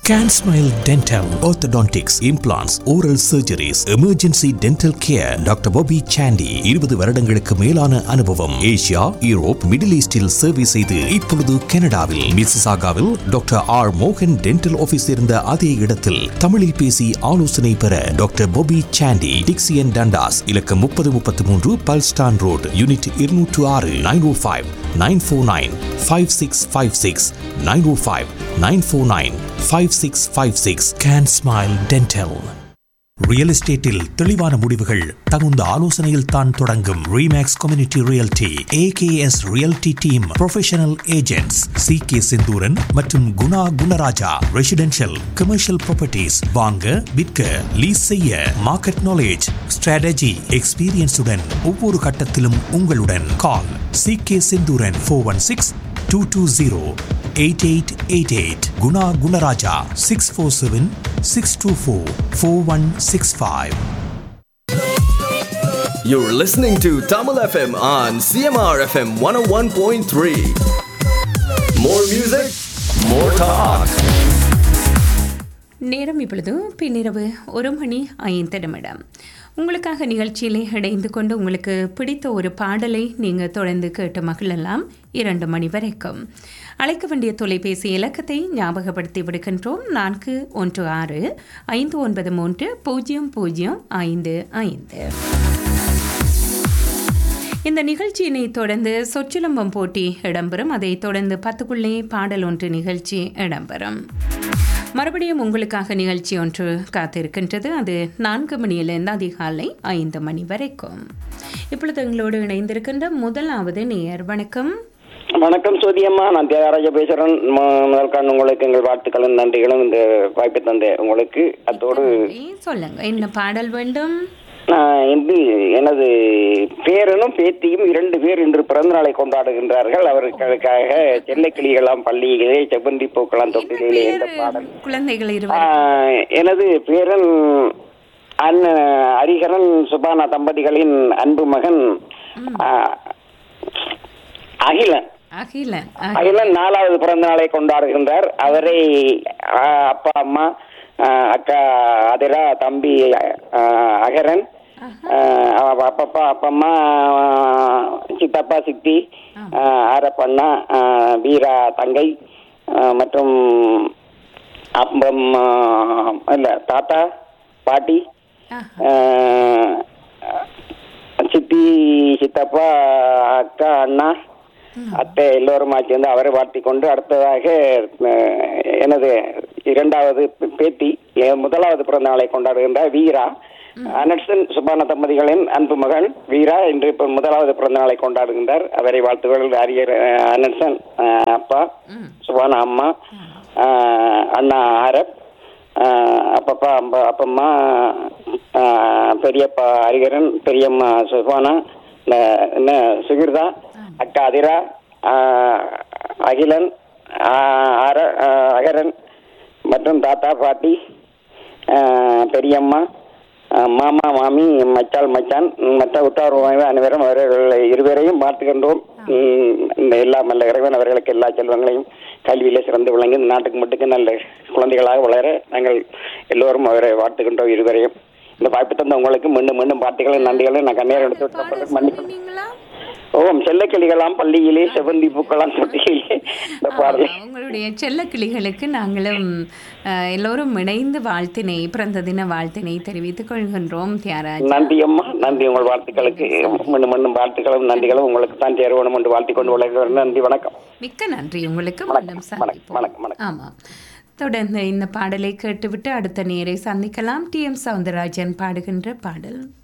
Can Smile Dental, Orthodontics, Implants, Oral Surgeries, Emergency Dental Care, doctor Bobby Sandy இருபது வருடங்களுக்கு மேலான அனுபவம் Asia Europe middle ஈஸ்டில் சேவை செய்து இப்பொழுது கனடாவில் மிசிசாகாவில் டாக்டர் ஆர் மோகன் டென்டல் ஆபீஸ் இருந்த அதே இடத்தில் தமிழில் பேசி ஆலோசனை பெற doctor Bobby Sandy Dixie and Dundas இலக்கம் முப்பது முப்பத்தி மூன்று பல்ஸ்டான் ரோடு யூனிட் இருநூற்று ஆறு nine O five nine four nine five six five six nine O five nine four nine five six five six can smile dental real எஸ்டேட்டில் தெளிவான முடிவுகள் தகுந்த ஆலோசனையில் தான் தொடங்கும் Remax community realty AKS realty team professional agents C K Senthuran மற்றும் Guna Gunaraja residential commercial properties வாங்க விற்க லீஸ் செய்ய மார்க்கெட் நாலேஜ் ஸ்ட்ராட்டஜி எக்ஸ்பீரியன்ஸுடன் ஒவ்வொரு கட்டத்திலும் உங்களுடன் call C K Senthuran four one six two two zero eight eight eight eight Guna Gunaraja six four seven six two four four one six five You're listening to Tamil FM on CMR FM 101.3. More music, more talk. நேரம் இப்பொழுது பின்னிரவு ஒரு மணி ஐந்து நிமிடம் உங்களுக்காக நிகழ்ச்சியிலே இணைந்து கொண்டு உங்களுக்கு பிடித்த ஒரு பாடலை நீங்கள் தொடர்ந்து கேட்டு மகிழலாம் இரண்டு மணி வரைக்கும் அழைக்க வேண்டிய தொலைபேசி இலக்கத்தை ஞாபகப்படுத்தி விடுக்கின்றோம் நான்கு ஒன்று ஆறு ஐந்து ஒன்பது மூன்று பூஜ்ஜியம் பூஜ்ஜியம் ஐந்து ஐந்து இந்த நிகழ்ச்சியினை தொடர்ந்து சொற்சிலம்பம் போட்டி இடம்பெறும் அதைத் தொடர்ந்து பத்துக்குள்ளே பாடல் ஒன்று நிகழ்ச்சி இடம்பெறும் மறுபடியும் உங்களுக்காக நிகழ்ச்சி ஒன்று காத்திருக்கின்றது அது நான்கு மணியிலிருந்து அதிகாலை ஐந்து மணி வரைக்கும் இப்பொழுது எங்களோடு இணைந்திருக்கின்ற முதலாவது நேயர் வணக்கம் வணக்கம் சோதியம்மா நான் தியாகராஜ பேசுறேன் ம- முதல் கண் உங்களுக்கு எங்கள் வாழ்த்துக்களும் நன்றிகளும் இந்த வாய்ப்பு தந்த உங்களுக்கு அத்தோடு நன்றி. சொல்லுங்க என்ன பாடல் வேண்டும் நான் இன்று எனது பேரனும் பேத்தியும் இரண்டு பேர் இன்று பிறந்த நாளை கொண்டாடுகின்றார்கள் அவர்களுக்காக செல்லைக்கிளிகளாம் பள்ளியிலே செவ்வந்தி பூக்களாம் தொட்டிலே என்ற பாடல் குழந்தைகள் இருவர் ஆஹ், எனது பேரன் அண்ணன் ஹரிஹரன் சுபானா தம்பதிகளின் அன்பு மகன் ஆஹ், அகிலன் அகிலன் அகிலன் நாலாவது பிறந்த நாளை கொண்டாடுகின்றார் அவரை ஆஹ், அப்பா அம்மா ஆஹ், அக்கா அதிரா தம்பி ஆஹ், அகரன் ஆஹ், அவ- அப்பப்பா அப்பம்மா ஆஹ், சித்தப்பா சித்தி ஆஹ், ஆரப்பண்ணா ஆஹ், வீரா தங்கை ஆஹ், மற்றும் அப்பம் ஆஹ், இல்ல தாத்தா பாட்டி ஆஹ், சித்தி சித்தப்பா அக்கா அண்ணா அத்தை எல்லோருமா சேர்ந்து அவரை வாழ்த்திக் கொண்டு அடுத்ததாக அஹ், எனது இரண்டாவது பே- பேத்தி என் முதலாவது பிறந்த நாளை கொண்டாடுகின்றார் வீரா அனட்சன் சுபான தம்பதிகளின் அன்பு மகன் வீரா இன்று இப்ப முதலாவது பிறந்த நாளை கொண்டாடுகின்றார் அவரை வாழ்த்துகள் அரியர் அஹ், அனட்சன் அஹ், அப்பா சுபானா அம்மா அஹ், அண்ணா ஆரப் ஆஹ் அப்பப்பா அம்ப அப்பம்மா ஆஹ் பெரியப்பா ஹரிகரன் பெரியம்மா சுபானா ந- என்ன சுகிர்தா அக்கா அதிரா ஆஹ் அகிலன் ஆஹ் அர- ஆஹ் அகரன் மற்றும் தாத்தா பாட்டி ஆஹ் பெரியம்மா ஆஹ் மாமா மாமி மச்சால் மச்சான் மற்ற உற்றார் உறவினர் அனைவரும் அவர்கள் இருவரையும் பார்த்துக்கின்றோம் உம், இந்த எல்லா நல்ல இறைவன் அவர்களுக்கு எல்லா செல்வங்களையும் கல்வியில சிறந்து விளங்கி இந்த நாட்டுக்கு மட்டுக்கு நல்ல குழந்தைகளாக வளர நாங்கள் எல்லோரும் அவரை வாழ்த்துகின்றோம் இருவரையும் இந்த வாய்ப்பு தந்த உங்களுக்கு மீண்டும் மீண்டும் வாழ்த்துக்களும் நன்றிகளும் நான் கண்ணீர் எடுத்து விட்ட மன்னிக்கணும் சொன்னீங்களா ஓம் செல்லக்கிளிகளாம் பள்ளியிலே செவ்வந்தி பூக்களாம் தொட்டியிலே இந்த பாடலை ஆமா, உங்களுடைய செல்ல கிளிகளுக்கு நாங்களும் அஹ், எல்லோரும் இணைந்து வாழ்த்தினை பிறந்த தின வாழ்த்தினை தெரிவித்துக் கொள்கின்றோம் தியாகராஜ் நன்றி அம்மா நன்றி உங்கள் வாழ்த்துக்களுக்கு மீண்டும் மீண்டும் வாழ்த்துக்களும் நன்றிகளும் உங்களுக்கு தான் சேருவணும் என்று வாழ்த்திக் கொண்டு வளர்கிறேன் நன்றி வணக்கம் மிக்க நன்றி உங்களுக்கு வணக்கம், மீண்டும் வணக்கம், சந்திப்போம் வணக்கம், வணக்கம். ஆமாம் தொடர்ந்து இந்த பாடலை கேட்டுவிட்டு அடுத்த நேரை சந்திக்கலாம் டி எம் சவுந்தரராஜன் பாடுகின்ற பாடல்